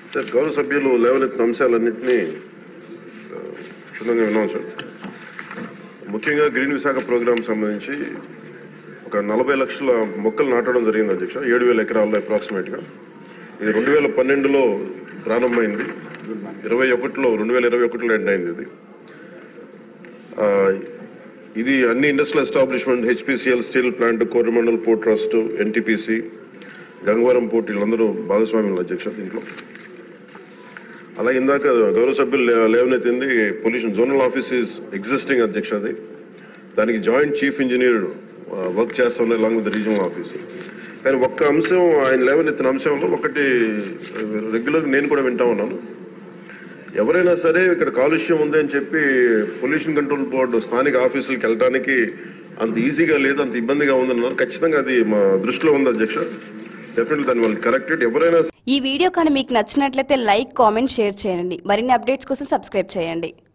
sir గౌరవ సభ్యులు లేవనెత్తిన అంశాలన్నింటినీ ఆ, క్షుణ్ణంగా విన్నాం సార్ ముఖ్యంగా గ్రీన్ విశాఖ ప్రోగ్రాం సంబంధించి ఒక నలభై లక్షల మొక్కలు నాటడం జరిగింది అధ్యక్ష ఏడు వేల ఎకరాల్లో అప్రాక్సిమేట్గా ఇది రెండు వేల పన్నెండులో ప్రారంభమైంది ఇరవై ఒకటిలో రెండు వేల ఇరవై ఒకటిలో ఎండ్ అయింది ఇది ఆ, ఇది అన్ని industrial establishment HPCL steel plant Coromandel port trust NTPC Gangavaram port వీళ్ళందరూ భాగస్వామ్యులు అధ్యక్ష దీంట్లో అలా ఇందాక గౌరవ సభ్యులు లే- లేవనెత్తింది pollution zonal office is existing అధ్యక్ష అది దానికి జాయింట్ చీఫ్ ఇంజనీర్ వర్క్ చేస్తున్నారు లాంగ్ విత్ రీజనల్ ఆఫీస్ కానీ ఒక్క అంశం ఆయన లేవనెత్తిన అంశంలో ఒకటి రెగ్యులర్ నేను కూడా వింటా ఉన్నాను ఎవరైనా సరే ఇక్కడ కాలుష్యం ఉంది అని చెప్పి పొల్యూషన్ కంట్రోల్ బోర్డు స్థానిక ఆఫీసులకు వెళ్ళడానికి అంత ఈజీగా లేదు అంత ఇబ్బందిగా ఉందన్నారు ఖచ్చితంగా అది మా దృష్టిలో ఉంది అధ్యక్ష డెఫినెట్లీ దాన్ని వాళ్ళు కరెక్టెడ్ ఎవరైనా ఈ వీడియో కానీ మీకు నచ్చినట్లయితే లైక్ కామెంట్ షేర్ చేయండి మరిన్ని అప్డేట్స్ కోసం సబ్స్క్రైబ్ చేయండి